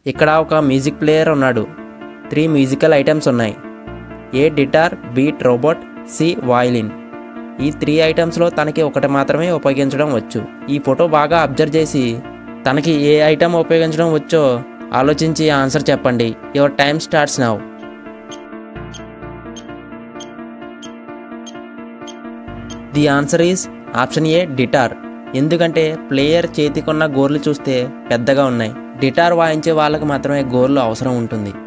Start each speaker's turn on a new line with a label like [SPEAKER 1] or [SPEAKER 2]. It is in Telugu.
[SPEAKER 1] ఇక్కడ ఒక మ్యూజిక్ ప్లేయర్ ఉన్నాడు త్రీ మ్యూజికల్ ఐటమ్స్ ఉన్నాయి A guitar beat robot C violin ఈ త్రీ ఐటమ్స్లో తనకి ఒకటి మాత్రమే ఉపయోగించడం వచ్చు ఈ ఫోటో బాగా అబ్జర్వ్ చేసి తనకి ఏ ఐటమ్ ఉపయోగించడం వచ్చో ఆలోచించి ఆన్సర్ చెప్పండి your time starts now the answer is option A guitar ఎందుకంటే ప్లేయర్ చేతికున్న గోర్లు చూస్తే పెద్దగా ఉన్నాయి గిటార్ వాయించే వాళ్ళకి మాత్రమే గోర్లు అవసరం ఉంటుంది